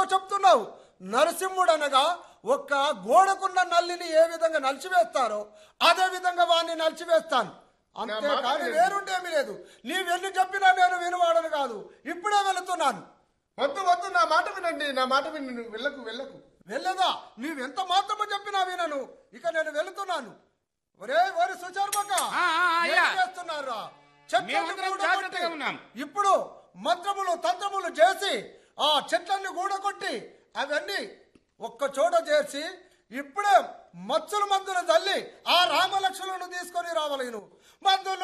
నాతో చెప్తున్నావు నరసింహుడు అనగా ఒక్క గోడకున్న నల్లిని ఏ విధంగా నలిచివేస్తారో అదే విధంగా వాడిని నలిచివేస్తాను అంతేకాని మాట వినండి. వేరుండేమీ లేదు నీవెన్ని చెప్పినా నేను వినవాడను కాదు ఇప్పుడే వెళుతున్నాను వద్దు వద్దు నా మాట వినండి నా మాట విని నువ్వు వెళ్ళకు వెళ్ళకు వెళ్ళదా నీవెంత మాత్రము చెప్పినా వినను ఇక నేను వెళుతున్నాను ఒరే ఒరే సుచర్మక ఆ, ఆ, అయ్యా. ఏం చేస్తున్నారా చెట్లను మేమందరం గూడగొట్టి, జాగ్రత్తగా ఉన్నాం. ఇప్పుడు మంత్రములు తంత్రములు చేసి ఆ చెట్లన్నీ గూడగొట్టి అవన్నీ ఒక్క చోట చేర్చి ఇప్పుడే మచ్చుల మందులు తల్లి ఆ రామలక్ష్మణులను తీసుకొని రావాలి నువ్వు మందులు